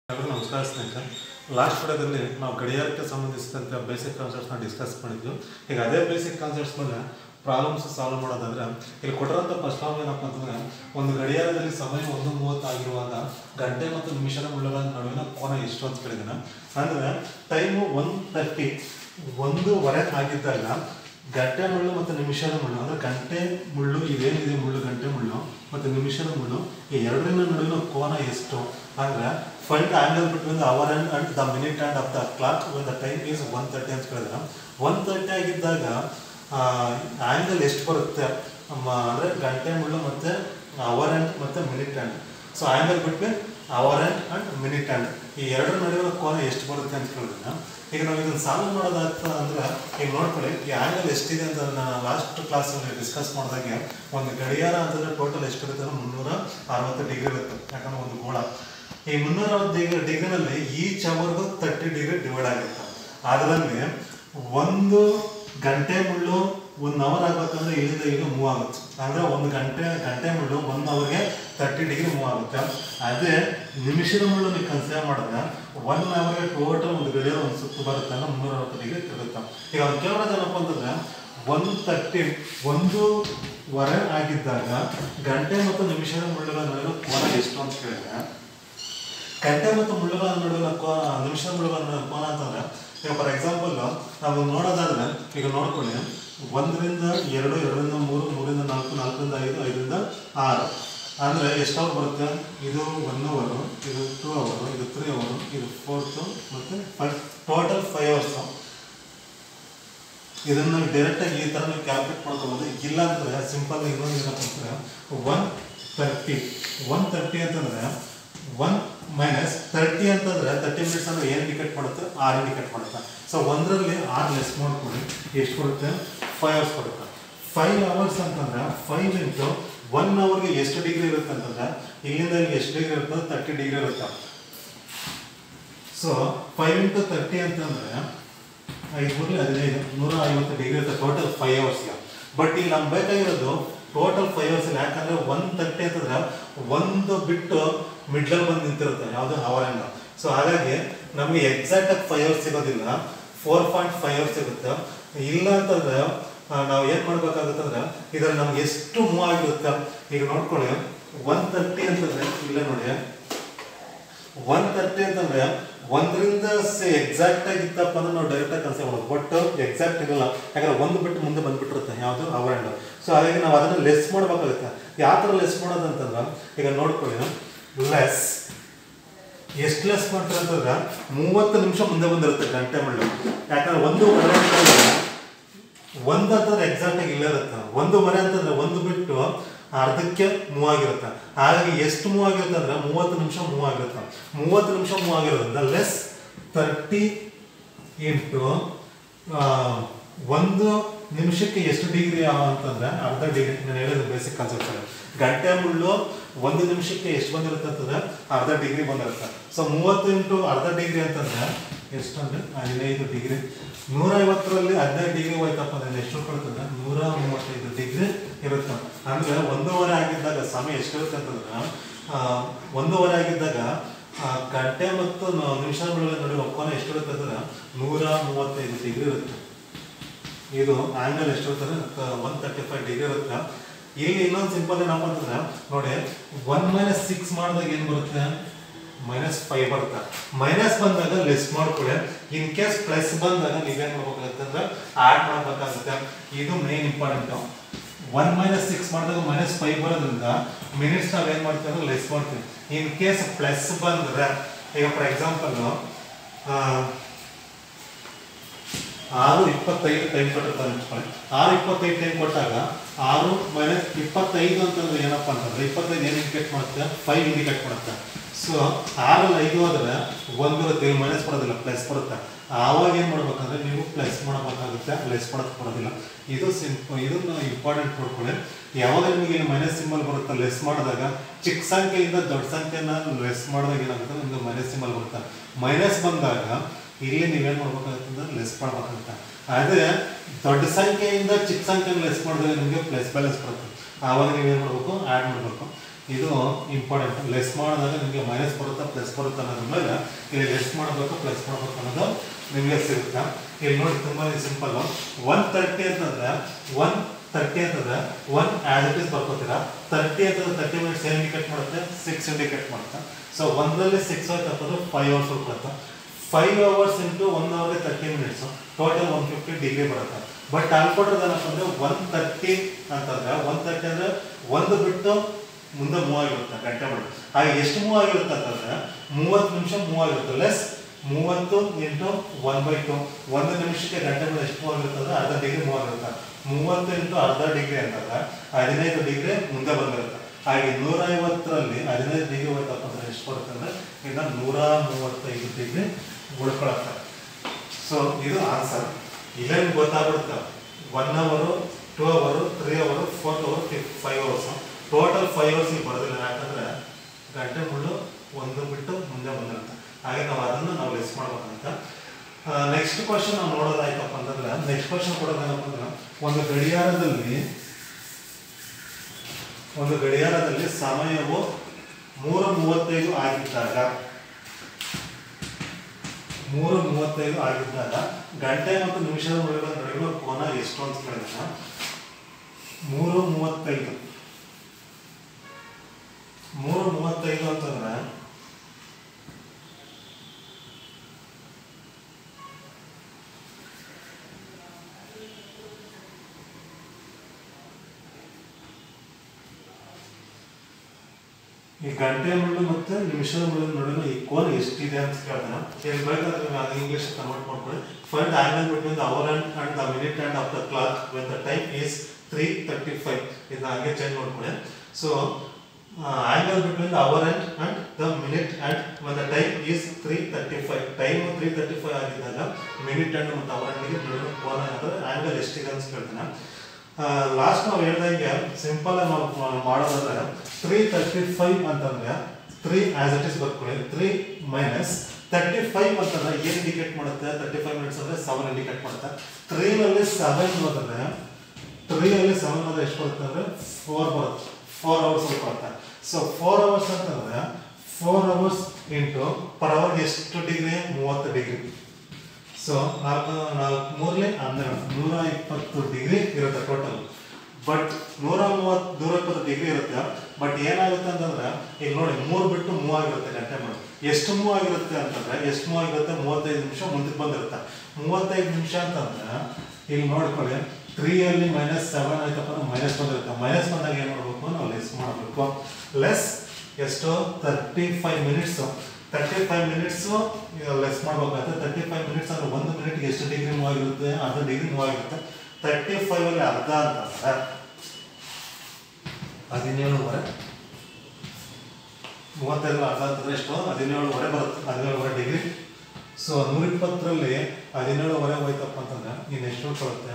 ಎಲ್ಲರಿಗೂ ನಮಸ್ಕಾರ ಸ್ನೇಹಿತರೆ ಲಾಸ್ಟ್ ವಿಡಿಯೋದಲ್ಲಿ ನಾವು ಗಡಿಯಾರಕ್ಕೆ ಸಂಬಂಧಿಸಿದಂತೆ ಬೇಸಿಕ್ ಕಾನ್ಸೆಪ್ಟ್ಸ್ನ ಡಿಸ್ಕಸ್ ಮಾಡಿದ್ವಿ ಈಗ ಅದೇ ಬೇಸಿಕ್ ಕಾನ್ಸೆಪ್ಟ್ಸ್ ಮೇಲೆ ಪ್ರಾಬ್ಲಮ್ಸ್ ಸಾಲ್ವ್ ಮಾಡೋದಾದ್ರೆ ಇಲ್ಲಿ ಕೊಟ್ಟಿರೋಂಥ ಫಸ್ಟ್ ಪ್ರಾಬ್ಲಮ್ ಏನಪ್ಪ ಅಂತಂದ್ರೆ ಒಂದು ಗಡಿಯಾರದಲ್ಲಿ ಸಮಯ ಒಂದು ಮೂವತ್ತು ಆಗಿರುವಾಗ ಗಂಟೆ ಮತ್ತು ನಿಮಿಷದ ಮುಳ್ಳುಗಳ ನಡುವಿನ ಕೋನ ಎಷ್ಟು ಅಂತ ಕೇಳಿದಾನೆ ಅಂದ್ರೆ ಟೈಮು ಒನ್ ತರ್ಟಿ ಒಂದೂವರೆ ಆಗಿದ್ದಾಗ ಗಂಟೆ ಮುಳ್ಳು ಮತ್ತು ನಿಮಿಷದ ಮುಳ್ಳು ಅಂದ್ರೆ ಗಂಟೆ ಮುಳ್ಳು ಇದೇನಿದೆ ಮುಳ್ಳು ಗಂಟೆ ಮುಳ್ಳು ಮತ್ತು ನಿಮಿಷದ ಮುಳ್ಳು ಈ ಎರಡರಿಂದ ನಡುವಿನ ಕೋನ ಎಷ್ಟು ಅಂದ್ರೆ find angle between the hour hand and the minute hand of the clock when the time is one thirty ಅಂತ ಕೇಳಿದ್ರೆ ಒನ್ ತರ್ಟಿ ಆಗಿದ್ದಾಗ ಆಂಗಲ್ ಎಷ್ಟು ಬರುತ್ತೆ ಮ- ಅಂದ್ರೆ ಗಂಟೆ ಮುಳ್ಳು ಮತ್ತೆ ಅವರ್ ಅಂಡ್ ಮತ್ತೆ minute hand so angle between hour hand and minute hand ಈ ಎರಡರ ನಡುವಿನ ಕೋನ ಎಷ್ಟು ಬರುತ್ತೆ ಅಂತ ಕೇಳಿದ್ರೆ ಈಗ ನಾವು ಇದನ್ನ ಸಾಲ್ವ್ ಮಾಡೋದಾಗ್ತ ಅಂದ್ರೆ ಈಗ ನೋಡ್ಕೊಳ್ಳಿ ಈ ಆಂಗಲ್ ಎಷ್ಟಿದೆ ಅಂತ ನಾನು ಲಾಸ್ಟ್ ಕ್ಲಾಸಲ್ಲಿ ಡಿಸ್ಕಸ್ ಮಾಡಿದಾಗೆ ಒಂದು ಗಡಿಯಾರ ಅಂತಂದ್ರೆ ಟೋಟಲ್ ಎಷ್ಟಿರುತ್ತೆ ಅಂದ್ರೆ ಮುನ್ನೂರ ಅರವತ್ತು ಡಿಗ್ರಿ ಇರುತ್ತೆ ಯಾಕಂದ್ರೆ ಒಂದು ಗೋಳ ಈ ಮುನ್ನೂರ ಅರವತ್ತು ಡಿಗ್ರಿ ಡಿಗ್ರಿನಲ್ಲಿ ಈಚ್ ಅವರ್ಗೂ ತರ್ಟಿ ಡಿಗ್ರಿ ಡಿವೈಡ್ ಆಗಿರುತ್ತೆ ಅದರಲ್ಲಿ ಒಂದು ಗಂಟೆ ಮುಳ್ಳು ಒಂದು ಅವರ್ ಆಗ್ಬೇಕಂದ್ರೆ ಇಲ್ಲಿಂದ ಇಲ್ಲಿ ಮೂವ್ ಆಗುತ್ತೆ ಅಂದ್ರೆ ಒಂದು ಗಂಟೆ ಗಂಟೆ ಮುಳ್ಳು ಒಂದು ಅವರ್ಗೆ ತರ್ಟಿ ಡಿಗ್ರಿ ಮೂವ್ ಆಗುತ್ತೆ ಅದೇ ನಿಮಿಷದ ಮುಳ್ಳು ನೀವು ಕನ್ಸಿಡರ್ ಮಾಡಿದ್ರೆ ಒನ್ ಅವರ್ಗೆ ಟೋಟಲ್ ಒಂದು ಗಡಿಯಾರ ಒಂದು ಸುತ್ತು ಬರುತ್ತೆ ಅಂದ್ರೆ ಮುನ್ನೂರ ಅರವತ್ತು ಡಿಗ್ರಿ ತಿರುಗುತ್ತೆ ಈಗ ಅವ್ನು ಕೇಳೋದು ಏನಪ್ಪ ಅಂತಂದ್ರೆ ಒನ್ ತರ್ಟಿ ಒಂದೂವರೆ ಆಗಿದ್ದಾಗ ಗಂಟೆ ಮತ್ತು ನಿಮಿಷದ ಮುಳ್ಳುಗಳ ನಡುವಿನ ಕೋನ ಎಷ್ಟು ಅಂತ ಕೇಳಿದ್ರೆ ಗಂಟೆ ಮತ್ತು ಮುಳ್ಳುಗಳ ನಡುವಿನ ಕೋ ನಿಮಿಷದ ಮುಳ್ಳುಗಳ ನಡುವಿನ ಕೋನ ಅಂತಂದ್ರೆ ಈಗ ಫಾರ್ ಎಕ್ಸಾಂಪಲ್ ನಾವು ನೋಡೋದಾದ್ರೆ ಈಗ ನೋಡ್ಕೊಳ್ಳಿ ಒಂದರಿಂದ ಎರಡು ಎರಡರಿಂದ ಮೂರು ಮೂರಿಂದ ನಾಲ್ಕು ನಾಲ್ಕರಿಂದ ಐದು ಐದರಿಂದ ಆರು ಅಂದರೆ ಎಷ್ಟು ಅವರ್ ಬರುತ್ತೆ ಇದು ಒನ್ ಅವರು ಇದು ಟೂ ಅವರು ಇದು ತ್ರೀ ಅವರು ಇದು ಫೋರ್ತು ಮತ್ತು ಫೈವ್ ಟೋಟಲ್ ಫೈವ್ ಅವರ್ಸು ಇದನ್ನ ಡೈರೆಕ್ಟಾಗಿ ಈ ಥರ ನೀವು ಕ್ಯಾಲ್ಕುಲೇಟ್ ಮಾಡ್ಕೋಬೋದು ಇಲ್ಲ ಅಂದ್ರೆ ಸಿಂಪಲ್ ಇನ್ನೊಂದು ಏನಪ್ಪ ಅಂತಂದ್ರೆ ಒನ್ ತರ್ಟಿ ಒನ್ ತರ್ಟಿ ಅಂತಂದ್ರೆ ಒನ್ ಮೈನಸ್ ತರ್ಟಿ ಅಂತಂದ್ರೆ ತರ್ಟಿ ಮಿನಿಟ್ಸ್ ಅಂದ್ರೆ ಏನು ಇಂಡಿಕೇಟ್ ಮಾಡುತ್ತೆ ಆರ್ ಇಂಡಿಕೇಟ್ ಮಾಡುತ್ತೆ ಸೊ ಒಂದರಲ್ಲಿ ಆರ್ ಲೆಸ್ ಮಾಡ್ಕೊಳ್ಳಿ ಎಷ್ಟು ಕೊಡುತ್ತೆ ಫೈವ್ ಅವರ್ಸ್ ಕೊಡುತ್ತೆ ಫೈವ್ ಅವರ್ಸ್ ಅಂತಂದ್ರೆ ಫೈವ್ ಇಂಟು ಒನ್ ಅವರ್ಗೆ ಎಷ್ಟು ಡಿಗ್ರಿ ಇರುತ್ತೆ ಅಂತಂದ್ರೆ ಇಲ್ಲಿಂದ ಇಲ್ಲಿಗೆ ಎಷ್ಟು ಡಿಗ್ರಿ ಇರುತ್ತೆ ತರ್ಟಿ ಡಿಗ್ರಿ ಇರುತ್ತೆ ಸೊ ಫೈವ್ ಇಂಟು ತರ್ಟಿ ಅಂತಂದ್ರೆ ಐದು ಮೂರಲಿ ಹದಿನೈದು ನೂರ ಐವತ್ತು ಡಿಗ್ರಿ ಇರುತ್ತೆ ಟೋಟಲ್ ಫೈವ್ ಅವರ್ಸ್ಗೆ ಬಟ್ ಇಲ್ಲಿ ನಮ್ಗೆ ಬೇಕಾಗಿರೋದು ಟೋಟಲ್ ಫೈವ್ ಅವರ್ಸ್ ಯಾಕಂದ್ರೆ ಒನ್ ತರ್ಟಿ ಅಂತಂದ್ರೆ ಒಂದು ಬಿಟ್ಟು ಮಿಡ್ಲಲ್ಲಿ ಬಂದು ನಿಂತಿರುತ್ತೆ ಯಾವುದು ಅವರ್ ಎಂಡ್ ಸೊ ಹಾಗಾಗಿ ನಮಗೆ ಎಕ್ಸಾಕ್ಟ್ ಆಗಿ ಫೈವ್ ಅವರ್ಸ್ ಸಿಗೋದಿಲ್ಲ ಫೋರ್ ಪಾಯಿಂಟ್ ಫೈವ್ ಅವರ್ಸ್ ಸಿಗುತ್ತೆ ಇಲ್ಲ ಅಂತಂದ್ರೆ ಆ, ನಾವು ಏನು ಮಾಡ್ಬೇಕಾಗುತ್ತೆ ಅಂದ್ರೆ ಇದ್ರಲ್ಲಿ ನಮ್ಗೆ ಎಷ್ಟು ಮೂವ್ ಆಗಿರುತ್ತೆ ಈಗ ನೋಡ್ಕೊಳ್ಳಿ ಒನ್ ತರ್ಟಿ ಅಂತಂದ್ರೆ ಇಲ್ಲೇ ನೋಡಿ ಒನ್ ತರ್ಟಿ ಅಂತಂದ್ರೆ ಒಂದರಿಂದ ಎಕ್ಸಾಕ್ಟ್ ಆಗಿ ಇತ್ತಪ್ಪ ಅಂದ್ರೆ ನಾವು ಡೈರೆಕ್ಟ್ ಆಗಿ ಕನ್ಸಿಡರ್ ಮಾಡೋದು ಬಟ್ ಎಕ್ಸಾಕ್ಟ್ ಇರಲ್ಲ ಯಾಕಂದ್ರೆ ಒಂದು ಬಿಟ್ಟು ಮುಂದೆ ಬಂದ್ಬಿಟ್ಟಿರುತ್ತೆ ಯಾವುದು ಅವರ್ ಎಂಡ್ ಸೊ ಹಾಗಾಗಿ ನಾವು ಅದನ್ನ ಲೆಸ್ ಮಾಡ್ಬೇಕಾಗುತ್ತೆ ಯಾವ ಥರ ಲೆಸ್ ಮಾಡೋದು ಅಂತಂದ್ರೆ ಈಗ ನೋಡ್ಕೊಳ್ಳಿ ಲೆಸ್ ಎಷ್ಟು ಲೆಸ್ ಮಾಡ್ತಾರೆ ಅಂತಂದ್ರೆ ಮೂವತ್ತು ನಿಮಿಷ ಮುಂದೆ ಬಂದಿರುತ್ತೆ ಗಂಟೆ ಮುಳ್ಳು ಯಾಕಂದ್ರೆ ಒಂದು ಒಂದು ಅಂತಂದ್ರೆ ಎಕ್ಸಾಕ್ಟ್ ಆಗಿ ಇಲ್ಲ ಇರುತ್ತೆ ಒಂದೂವರೆ ಅಂತಂದ್ರೆ ಒಂದು ಬಿಟ್ಟು ಅರ್ಧಕ್ಕೆ ಮೂವ್ ಆಗಿರುತ್ತೆ ಹಾಗಾಗಿ ಎಷ್ಟು ಮೂವ್ ಆಗಿರುತ್ತೆ ಅಂದ್ರೆ ಮೂವತ್ತು ನಿಮಿಷ ಮೂವ್ ಆಗಿರುತ್ತೆ ಮೂವತ್ತು ನಿಮಿಷ ಮೂವ್ ಆಗಿರೋದ್ರಿಂದ ಲೆಸ್ ತರ್ಟಿ ಇಂಟು ಒಂದು ನಿಮಿಷಕ್ಕೆ ಎಷ್ಟು ಡಿಗ್ರಿ ಯಾವ ಅಂತಂದ್ರೆ ಅರ್ಧ ಡಿಗ್ರಿ ನಾನು ಹೇಳಿದ ಬೇಸಿಕ್ ಕಾನ್ಸೆಪ್ಟ್ ಗಂಟೆ ಮುಳ್ಳು ಒಂದು ನಿಮಿಷಕ್ಕೆ ಎಷ್ಟು ಬಂದಿರುತ್ತೆ ಅಂತಂದ್ರೆ ಅರ್ಧ ಡಿಗ್ರಿ ಬಂದಿರುತ್ತೆ ಸೊ ಮೂವತ್ತು ಇಂಟು ಅರ್ಧ ಡಿಗ್ರಿ ಅಂತಂದ್ರೆ ಎಷ್ಟು ಅಂದ್ರೆ ಹದಿನೈದು ಡಿಗ್ರಿ ನೂರ ಐವತ್ತರಲ್ಲಿ ಹದಿನೈದು ಡಿಗ್ರಿ ಹೋಯ್ತಪ್ಪ ಅಂದ್ರೆ ಎಷ್ಟು ಕೊಡ್ತದೆ ನೂರ ಮೂವತ್ತೈದು ಡಿಗ್ರಿ ಇರುತ್ತೆ ಅಂದ್ರೆ ಒಂದೂವರೆ ಆಗಿದ್ದಾಗ ಸಮಯ ಎಷ್ಟಿರುತ್ತೆ ಅಂತಂದ್ರೆ ಆ, ಒಂದೂವರೆ ಆಗಿದ್ದಾಗ ಆ, ಗಂಟೆ ಮತ್ತು ನ- ನಿಮಿಷಗಳ ನಡುವೆ ಕೋನ ಎಷ್ಟಿರುತ್ತೆ ಅಂದ್ರೆ ನೂರ ಮೂವತ್ತೈದು ಡಿಗ್ರಿ ಇರುತ್ತೆ ಇದು ಆಂಗಲ್ ಎಷ್ಟು ಇರ್ತದೆ ಒನ್ ತರ್ಟಿ ಫೈವ್ ಡಿಗ್ರಿ ಇರುತ್ತೆ ಇಲ್ಲಿ ಇನ್ನೊಂದು ಸಿಂಪಲ್ ಏನಪ್ಪ ಅಂತಂದ್ರೆ ನೋಡಿ ಒನ್ ಮೈನಸ್ ಸಿಕ್ಸ್ ಮಾಡಿದಾಗ ಏನು ಬರುತ್ತೆ ಮೈನಸ್ ಫೈವ್ ಬರುತ್ತೆ ಮೈನಸ್ ಬಂದಾಗ ಲೆಸ್ ಮಾಡ್ಕೊಳ್ಳಿ ಇನ್ ಕೇಸ್ ಪ್ಲಸ್ ಬಂದಾಗ ನೀವೇನು ಮಾಡ್ಬೇಕಾಗುತ್ತೆ ಅಂದ್ರೆ ಆಡ್ ಮಾಡ್ಬೇಕಾಗುತ್ತೆ ಇದು main important one minus six ಮಾಡಿದಾಗ ಮೈನಸ್ ಫೈವ್ ಬರೋದ್ರಿಂದ ಮಿನಿಟ್ಸ್ ನಾವು ಏನು ಮಾಡ್ತೀವಿ ಅಂದ್ರೆ ಲೆಸ್ ಮಾಡ್ತೀವಿ ಇನ್ ಕೇಸ್ ಪ್ಲಸ್ ಬಂದ್ರೆ ಈಗ ಫಾರ್ ಎಕ್ಸಾಂಪಲ್ ಆರು ಇಪ್ಪತ್ತೈದು ಟೈಮ್ ಕೊಟ್ಟಿರ್ತಾರೆ ಇಟ್ಕೊಳ್ಳಿ ಆರು ಇಪ್ಪತ್ತೈದು ಟೈಮ್ ಕೊಟ್ಟಾಗ ಆರು ಮೈನಸ್ ಇಪ್ಪತ್ತೈದು ಅಂತಂದ್ರೆ ಏನಪ್ಪ ಅಂತಂದ್ರೆ ಇಪ್ಪತ್ತೈದು ಏನು ಇಂಡಿಕೇಟ್ ಮಾಡುತ್ತೆ ಫೈವ್ ಇಂಡಿಕೇಟ್ ಮಾಡುತ್ತೆ ಸೊ ಆರಲ್ಲಿ ಐದು ಹೋದ್ರೆ ಒಂದು ಇರುತ್ತೆ ಮೈನಸ್ ಕೊಡೋದಿಲ್ಲ ಪ್ಲಸ್ ಬರುತ್ತೆ ಆವಾಗ ಏನು ಮಾಡ್ಬೇಕಂದ್ರೆ ನೀವು ಪ್ಲಸ್ ಮಾಡಬೇಕಾಗುತ್ತೆ ಲೆಸ್ ಮಾಡೋದು ಕೊಡೋದಿಲ್ಲ ಇದು ಸಿಂಪಲ್ ಇದನ್ನು ಇಂಪಾರ್ಟೆಂಟ್ ನೋಡ್ಕೊಳ್ಳಿ ಯಾವಾಗ ನಿಮಗೆ ಮೈನಸ್ ಸಿಂಬಲ್ ಬರುತ್ತೆ ಲೆಸ್ ಮಾಡಿದಾಗ ಚಿಕ್ಕ ಸಂಖ್ಯೆಯಿಂದ ದೊಡ್ಡ ಸಂಖ್ಯೆನ ಲೆಸ್ ಮಾಡಿದಾಗ ಏನಾಗುತ್ತೆ ನಿಮ್ಗೆ ಮೈನಸ್ ಸಿಂಬಲ್ ಬರುತ್ತೆ ಮೈನಸ್ ಬಂದಾಗ ಇಲ್ಲಿ ನೀವೇನು ಮಾಡ್ಬೇಕಾಗುತ್ತೆ ಅಂದ್ರೆ ಲೆಸ್ ಮಾಡ್ಬೇಕಾಗುತ್ತೆ ಅದೇ ದೊಡ್ಡ ಸಂಖ್ಯೆಯಿಂದ ಚಿಕ್ಕ ಸಂಖ್ಯೆನ ಲೆಸ್ ಮಾಡಿದಾಗ ನಿಮಗೆ ಪ್ಲಸ್ ಬ್ಯಾಲೆನ್ಸ್ ಬರುತ್ತೆ ಆವಾಗ ನೀವೇನು ಮಾಡಬೇಕು ಆ್ಯಡ್ ಮಾಡಬೇಕು ಇದು ಇಂಪಾರ್ಟೆಂಟ್ ಲೆಸ್ ಮಾಡಿದಾಗ ನಿಮಗೆ ಮೈನಸ್ ಬರುತ್ತಾ ಪ್ಲಸ್ ಬರುತ್ತಾ ಅನ್ನೋದ್ರ ಮೇಲೆ ಇಲ್ಲಿ ಲೆಸ್ ಮಾಡಬೇಕು ಪ್ಲಸ್ ಮಾಡಬೇಕು ಅನ್ನೋದು ನಿಮಗೆ ಸಿಗುತ್ತೆ ಇಲ್ಲಿ ನೋಡಿ ತುಂಬಾ ಸಿಂಪಲ್ ಒನ್ ತರ್ಟಿ ಅಂತಂದ್ರೆ ಒನ್ ತರ್ಟಿ ಅಂತಂದ್ರೆ ಒನ್ ಆಸ್ ಇಟ್ ಇಸ್ ಬರ್ಕೋತೀರಾ ತರ್ಟಿ ಅಂತಂದ್ರೆ ತರ್ಟಿ ಮಿನಿಟ್ಸ್ ಏನು ಇಂಡಿಕೇಟ್ ಮಾಡುತ್ತೆ ಸಿಕ್ಸ್ ಇಂಡಿಕೇಟ್ ಮಾಡುತ್ತೆ ಸೊ ಒಂದರಲ್ಲಿ ಸಿಕ್ಸ್ ಹೋಯ್ತು ಅಂತಂದ್ರೆ ಫೈವ್ ಅವರ್ಸ್ ಉಳ್ಕೊಳುತ್ತೆ ಫೈವ್ ಅವರ್ಸ್ ಇಂಟು ಒನ್ ಅವರ್ಗೆ thirty minutes total one fifty degree ಬರುತ್ತೆ ಬಟ್ ಅಲ್ಲಿ ಕೊಟ್ಟಿರೋದು ಏನಪ್ಪ ಅಂದ್ರೆ ಒನ್ ತರ್ಟಿ ಅಂತಂದ್ರೆ ಒನ್ ತರ್ಟಿ ಅಂದ್ರೆ ಒಂದು ಬಿಟ್ಟು ಮುಂದೆ ಮೂವ್ ಆಗಿರುತ್ತೆ ಗಂಟೆ ಬಿಟ್ಟು ಹಾಗೆ ಎಷ್ಟು ಮೂವ್ ಆಗಿರುತ್ತೆ ಅಂತಂದ್ರೆ ಮೂವತ್ತು ನಿಮಿಷ ಮೂವ್ ಆಗಿರುತ್ತೆ ಲೆಸ್ ಮೂವತ್ತು ಇಂಟು ಒನ್ ಬೈ ಟು ಒಂದು ನಿಮಿಷಕ್ಕೆ ಗಂಟೆ ಬಿಟ್ಟು ಎಷ್ಟು ಮೂವ್ ಆಗಿರುತ್ತೆ ಅಂದ್ರೆ ಅರ್ಧ ಡಿಗ್ರಿ ಮೂವ್ ಆಗಿರುತ್ತೆ ಮೂವತ್ತು ಇಂಟು ಅರ್ಧ ಡಿಗ್ರಿ ಅಂತಂದ್ರೆ ಹದಿನೈದು ಡಿಗ್ರಿ ಮುಂದೆ ಬಂದಿರುತ್ತೆ ಹಾಗೆ ನೂರ ಐವತ್ತರಲ್ಲಿ ಹದಿನೈದು ಡಿಗ್ರಿ ಹೋಯ್ತಪ್ಪ ಅಂದ್ರೆ ಎಷ್ಟು ಬರುತ್ತೆ ಅಂದ್ರೆ ಈಗ ನೂರ ಮೂವತ್ತೈದು ಡಿಗ್ರಿ ಉಳ್ಕೊಳತ್ತೆ ಸೊ ಇದು ಆನ್ಸರ್ ಇಲ್ಲೇ ನಿಮ್ಗೆ ಗೊತ್ತಾಗ್ಬಿಡುತ್ತೆ ಒನ್ ಅವರು ಟೂ ಅವರು three hour four hour five hours total five hours ನೀವು ಬರೋದಿಲ್ಲ ಯಾಕಂದ್ರೆ ಗಂಟೆ ಮುಳ್ಳು ಒಂದು ಬಿಟ್ಟು ಮುಂದೆ ಬಂದಿರುತ್ತೆ ಹಾಗೆ ನಾವು ಅದನ್ನು ನಾವು ಲೆಸ್ ಮಾಡ್ಬೇಕಂತ ನೆಕ್ಸ್ಟ್ ಕ್ವಶನ್ ನಾವು ನೋಡೋದಾಯ್ತಪ್ಪ ಅಂತಂದ್ರೆ ನೆಕ್ಸ್ಟ್ ಕ್ವಶನ್ ಕೊಡೋದೇನಪ್ಪ ಅಂದ್ರೆ ಒಂದು ಗಡಿಯಾರದಲ್ಲಿ ಒಂದು ಗಡಿಯಾರದಲ್ಲಿ ಸಮಯವು ಮೂರು ಮೂವತ್ತೈದು ಆಗಿದ್ದಾಗ ಮೂರು ಮೂವತ್ತೈದು ಆಗಿದ್ದಾಗ ಗಂಟೆ ಮತ್ತು ನಿಮಿಷದ ನಡುವಿನ ನಡುವಿನ ಕೋನ ಎಷ್ಟು ಅಂತ ಕೇಳಿದಾಗ ಮೂರು ಮೂವತ್ತೈದು ಮೂರು ಮೂವತ್ತೈದು ಅಂತಂದ್ರೆ ಈ ಗಂಟೆ ಮುಳ್ಳು ಮತ್ತೆ ನಿಮಿಷದ ಮುಳ್ಳಿನ ನಡುವಿನ ಈ ಕೋನ ಎಷ್ಟಿದೆ ಅಂತ ಕೇಳ್ತಾನೆ ಇಲ್ಲಿ ಬೇಕಾದ್ರೆ ನೀವು ಅದು ಇಂಗ್ಲಿಷ್ ಕನ್ವರ್ಟ್ ಮಾಡ್ಕೊಳ್ಳಿ find angle between the hour hand and the minute hand of the clock when the time is three thirty five ಇದನ್ನ ಹಂಗೆ ಚೇಂಜ್ ಮಾಡ್ಕೊಳ್ಳಿ so angle between the hour hand and the minute hand when the time is three thirty five time three thirty five ಆಗಿದ್ದಾಗ minute hand ಮತ್ತು hour ಅಂಡ್ಗೆ ನಡುವಿನ ಕೋನ ಅಂದರೆ angle ಎಷ್ಟಿದೆ ಅಂತ ಕೇಳ್ತಾನೆ ಲಾಸ್ಟ್ ನಾವು ಹೇಳ್ದಂಗೆ ಸಿಂಪಲ್ ನಾವು ಮಾ- ಮಾಡೋದಾದ್ರೆ ತ್ರೀ ತರ್ಟಿ ಫೈವ್ ಅಂತಂದ್ರೆ ತ್ರೀ ಆಸ್ ಇಟ್ ಇಸ್ ಬರ್ಕೊಳ್ಳಿ ತ್ರೀ ಮೈನಸ್ ತರ್ಟಿ ಫೈವ್ ಅಂತಂದ್ರೆ ಏನು ಇಂಡಿಕೇಟ್ ಮಾಡುತ್ತೆ ತರ್ಟಿ ಫೈವ್ ಮಿನಿಟ್ಸ್ ಅಂದ್ರೆ ಸೆವೆನ್ ಇಂಡಿಕೇಟ್ ಮಾಡುತ್ತೆ ತ್ರೀನಲ್ಲಿ ಸೆವೆನ್ ಹೋದ್ರೆ ತ್ರೀಯಲ್ಲಿ ಸೆವೆನ್ ಹೋದ್ರೆ ಎಷ್ಟು ಬರುತ್ತೆ ಅಂದ್ರೆ ಫೋರ್ ಬರುತ್ತೆ ಫೋರ್ ಅವರ್ಸ್ ಬರುತ್ತೆ ಸೊ ಫೋರ್ ಅವರ್ಸ್ ಅಂತಂದ್ರೆ ಫೋರ್ ಅವರ್ಸ್ ಇಂಟು ಪರ್ ಅವರ್ಗೆ ಎಷ್ಟು ಡಿಗ್ರಿ ಮೂವತ್ತು ಡಿಗ್ರಿ ಸೊ ನಾಲ್ಕು ನಾಲ್ಕು ಮೂರನೇ ಹನ್ನೆರಡು ನೂರ ಇಪ್ಪತ್ತು ಡಿಗ್ರಿ ಇರುತ್ತೆ ಟೋಟಲ್ ಬಟ್ ನೂರ ಮೂವತ್ತು ನೂರ ಇಪ್ಪತ್ತು ಡಿಗ್ರಿ ಇರುತ್ತೆ ಬಟ್ ಏನಾಗುತ್ತೆ ಅಂತಂದ್ರೆ ಈಗ ನೋಡಿ ಮೂರು ಬಿಟ್ಟು ಮೂವ್ ಆಗಿರುತ್ತೆ ಗಂಟೆ ಮಾಡಿ ಎಷ್ಟು ಮೂವ್ ಆಗಿರುತ್ತೆ ಅಂತಂದ್ರೆ ಎಷ್ಟು ಮೂವ್ ಆಗಿರುತ್ತೆ ಮೂವತ್ತೈದು ನಿಮಿಷ ಮುಂದಕ್ಕೆ ಬಂದಿರುತ್ತೆ ಮೂವತ್ತೈದು ನಿಮಿಷ ಅಂತಂದ್ರೆ ಇಲ್ಲಿ ನೋಡ್ಕೊಳ್ಳಿ ತ್ರೀಯಲ್ಲಿ ಮೈನಸ್ ಸೆವೆನ್ ಆಯ್ತಪ್ಪ ಅಂದ್ರೆ ಮೈನಸ್ ಬಂದಿರುತ್ತೆ ಮೈನಸ್ ಬಂದಾಗ ಏನು ಮಾಡಬೇಕು ನಾವು ಲೆಸ್ ಮಾಡಬೇಕು ಲೆಸ್ ಎಷ್ಟು thirty five minutes thirty five minutes less ಮಾಡ್ಬೇಕಾಗುತ್ತೆ ತರ್ಟಿ ಫೈವ್ ಮಿನಿಟ್ಸ್ ಅಂದ್ರೆ ಒಂದು ಮಿನಿಟ್ಗೆ ಎಷ್ಟು ಡಿಗ್ರಿ ಮೂವ್ ಆಗಿರುತ್ತೆ ಅರ್ಧ ಡಿಗ್ರಿ ಮೂವ್ ಆಗಿರುತ್ತೆ ತರ್ಟಿ ಫೈವ್ ಅಲ್ಲಿ ಅರ್ಧ ಅಂತಂದ್ರೆ ಹದಿನೇಳುವರೆ ಮೂವತ್ತೈದು ಅರ್ಧ ಅಂತಂದ್ರೆ ಎಷ್ಟು ಹದಿನೇಳುವರೆ ಬರುತ್ತೆ ಹದಿನೇಳುವರೆ ಡಿಗ್ರಿ ಸೊ ನೂರ ಇಪ್ಪತ್ತರಲ್ಲಿ ಹದಿನೇಳುವರೆ ಹೋಯ್ತಪ್ಪ ಅಂತಂದ್ರೆ ಇನ್ನು ಎಷ್ಟು ಉಳ್ಕೊಳುತ್ತೆ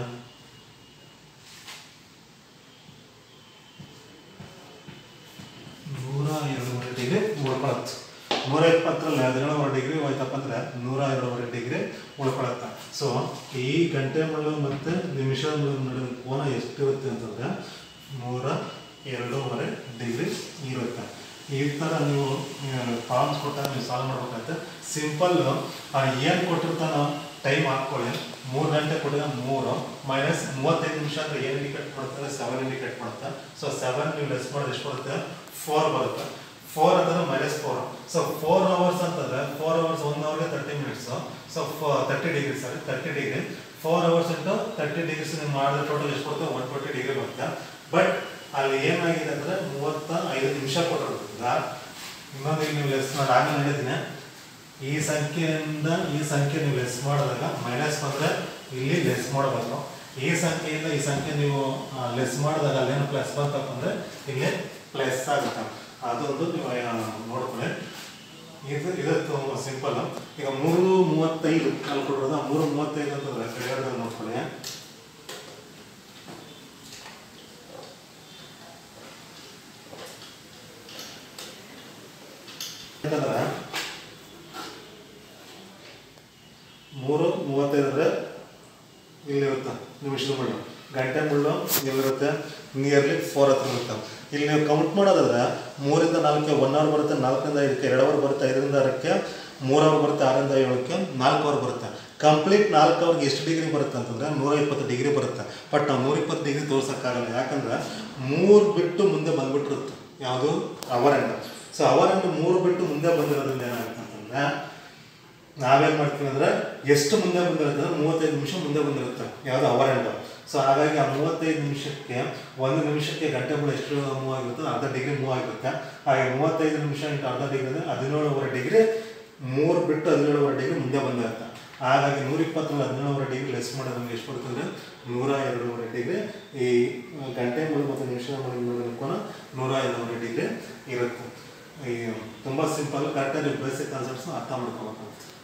ನೂರ ಎರಡೂವರೆ ಡಿಗ್ರಿ ಉಳ್ಕೊಳತ್ತೆ ನೂರ ಇಪ್ಪತ್ತರಲ್ಲಿ ಹದಿನೇಳುವರೆ ಡಿಗ್ರಿ ಹೋಯ್ತಪ್ಪ ಅಂದ್ರೆ ನೂರ ಎರಡೂವರೆ ಡಿಗ್ರಿ ಉಳ್ಕೊಳತ್ತೆ ಸೊ ಈ ಗಂಟೆ ಮುಳ್ಳು ಮತ್ತು ನಿಮಿಷದ ಮುಳ್ಳು ನಡುವಿನ ಕೋನ ಎಷ್ಟಿರುತ್ತೆ ಅಂತಂದ್ರೆ ನೂರ ಎರಡೂವರೆ ಡಿಗ್ರಿ ಇರುತ್ತೆ ಈ ಥರ ನೀವು ಪ್ರಾಬ್ಲಮ್ಸ್ ಕೊಟ್ಟಾಗ ನೀವು ಸಾಲ್ವ್ ಮಾಡ್ಬೇಕಾಗುತ್ತೆ ಸಿಂಪಲ್ ಏನು ಕೊಟ್ಟಿರ್ತಾನೋ ಟೈಮ್ ಹಾಕ್ಕೊಳ್ಳಿ ಮೂರು ಗಂಟೆ ಕೊಟ್ಟಿದ್ರೆ ಮೂರು ಮೈನಸ್ ಮೂವತ್ತೈದು ನಿಮಿಷ ಅಂದ್ರೆ ಏನು ಇಂಡಿಕೇಟ್ ಮಾಡುತ್ತೆ ಸೆವೆನ್ ಇಂಡಿಕೇಟ್ ಮಾಡುತ್ತೆ ಸೊ ಸೆವೆನ್ ನೀವು ಲೆಸ್ ಮಾಡಿದ್ರೆ ಎಷ್ಟು ಬರುತ್ತೆ ಫೋರ್ ಬರುತ್ತೆ ಫೋರ್ ಅಂತಂದ್ರೆ minus four so four hours ಅಂತಂದ್ರೆ ಫೋರ್ ಅವರ್ಸ್ ಒನ್ ಅವರ್ಗೆ thirty minutes so thirty degree sorry thirty degree four hours into thirty degrees ನೀವು ಮಾಡಿದ್ರೆ ಟೋಟಲ್ ಎಷ್ಟು ಬರುತ್ತೆ ಒನ್ ಟ್ವೆಂಟಿ ಡಿಗ್ರಿ ಬರುತ್ತೆ ಬಟ್ ಅಲ್ಲಿ ಏನಾಗಿದೆ ಅಂದ್ರೆ ಮೂವತ್ತ ಐದು ನಿಮಿಷ ಕೊಟ್ಟಿರೋದ್ರಿಂದ ಇನ್ನೊಂದು ಈಗ ನೀವು ಲೆಸ್ ಮಾಡಿ ಆಗ ಹೇಳಿದ್ದೀನಿ ಈ ಸಂಖ್ಯೆಯಿಂದ ಈ ಸಂಖ್ಯೆ ನೀವು ಲೆಸ್ ಮಾಡಿದಾಗ ಮೈನಸ್ ಬಂದ್ರೆ ಇಲ್ಲಿ ಲೆಸ್ ಮಾಡಬೇಕು ಈ ಸಂಖ್ಯೆಯಿಂದ ಈ ಸಂಖ್ಯೆ ನೀವು ಲೆಸ್ ಮಾಡಿದಾಗ ಅಲ್ಲೇನು ಪ್ಲಸ್ ಬಂತಪ್ಪ ಅಂದ್ರೆ ಇಲ್ಲಿ ಪ್ಲಸ್ ಆಗುತ್ತೆ ಅದೊಂದು ನೀವು ಆ, ನೋಡ್ಕೊಳ್ಳಿ ಇದು ಇದು ತುಂಬ ಸಿಂಪಲ್ ಈಗ ಮೂರು ಮೂವತ್ತೈದು ಅಲ್ಲಿ ಕೊಟ್ಟಿರೋದು ಮೂರು ಮೂವತ್ತೈದು ಅಂತಂದ್ರೆ ಕಡೆಗಡೆ ನೋಡ್ಕೊಳ್ಳಿ ಯಾಕಂದ್ರೆ ಮೂರು ಮೂವತ್ತೈದು ಅಂದ್ರೆ ಇಲ್ಲಿರುತ್ತೆ ನಿಮಿಷದ ಮುಳ್ಳು ಗಂಟೆ ಮುಳ್ಳು ಎಲ್ಲಿರುತ್ತೆ ನಿಯರ್ಲಿ ಫೋರ್ ಹತ್ರ ಇರುತ್ತೆ ಇಲ್ಲಿ ನೀವು ಕೌಂಟ್ ಮಾಡೋದಾದ್ರೆ ಮೂರಿಂದ ನಾಲ್ಕು ಒನ್ ಅವರ್ ಬರುತ್ತೆ ನಾಲ್ಕರಿಂದ ಐದಕ್ಕೆ ಎರಡು ಅವರ್ ಬರುತ್ತೆ ಐದರಿಂದ ಆರಕ್ಕೆ ಮೂರು ಅವರ್ ಬರುತ್ತೆ ಆರರಿಂದ ಏಳಕ್ಕೆ ನಾಲ್ಕು ಅವರ್ ಬರುತ್ತೆ ಕಂಪ್ಲೀಟ್ ನಾಲ್ಕು ಅವ್ರಿಗೆ ಎಷ್ಟು ಡಿಗ್ರಿ ಬರುತ್ತೆ ಅಂತಂದ್ರೆ ನೂರ ಇಪ್ಪತ್ತು ಡಿಗ್ರಿ ಬರುತ್ತೆ ಬಟ್ ನಾವು ನೂರ ಇಪ್ಪತ್ತು ಡಿಗ್ರಿ ತೋರ್ಸೋಕ್ಕಾಗಲ್ಲ ಯಾಕಂದ್ರೆ ಮೂರು ಬಿಟ್ಟು ಮುಂದೆ ಬಂದ್ಬಿಟ್ಟಿರುತ್ತೆ ಯಾವುದು hour hand so hour hand ಮೂರು ಬಿಟ್ಟು ಮುಂದೆ ಬಂದಿರೋದ್ರಿಂದ ಏನಾಗುತ್ತೆ ಅಂತಂದ್ರೆ ನಾವೇನು ಮಾಡ್ತೀವಿ ಅಂದ್ರೆ ಎಷ್ಟು ಮುಂದೆ ಬಂದಿರುತ್ತೆ ಅಂದ್ರೆ ಮೂವತ್ತೈದು ನಿಮಿಷ ಮುಂದೆ ಬಂದಿರುತ್ತೆ ಯಾವುದು ಅವರ್ ಎಂಡ್ ಸೊ ಹಾಗಾಗಿ ಆ ಮೂವತ್ತೈದು ನಿಮಿಷಕ್ಕೆ ಒಂದು ನಿಮಿಷಕ್ಕೆ ಗಂಟೆ ಕೂಡ ಎಷ್ಟು ಮೂವ್ ಆಗಿರುತ್ತೆ ಅರ್ಧ ಡಿಗ್ರಿ ಮೂವ್ ಆಗಿರುತ್ತೆ ಹಾಗೆ ಮೂವತ್ತೈದು ನಿಮಿಷ ಇಂಟು ಅರ್ಧ ಡಿಗ್ರಿ ಅಂದರೆ ಹದಿನೇಳುವರೆ ಡಿಗ್ರಿ ಮೂರು ಬಿಟ್ಟು ಹದಿನೇಳುವರೆ ಡಿಗ್ರಿ ಮುಂದೆ ಬಂದಿರುತ್ತೆ ಹಾಗಾಗಿ ನೂರ ಇಪ್ಪತ್ತರಲ್ಲಿ ಹದಿನೇಳುವರೆ ಡಿಗ್ರಿ ಲೆಸ್ ಮಾಡೋದು ನಮಗೆ ಎಷ್ಟು ಬರುತ್ತೆ ಅಂದರೆ ನೂರ ಎರಡೂವರೆ ಡಿಗ್ರಿ ಈ ಗಂಟೆ ಮೂರು ಮತ್ತು ನಿಮಿಷ ಕೂಡ ನೂರ ಎರಡೂವರೆ ಡಿಗ್ರಿ ಇರುತ್ತೆ ಈ ತುಂಬ ಸಿಂಪಲ್ ಕರೆಕ್ಟಾಗಿ ಬೇಸಿಕ್ ಕಾನ್ಸೆಪ್ಟ್ಸ್ನ ಅರ್ಥ ಮಾಡ್ಕೋಬೇಕು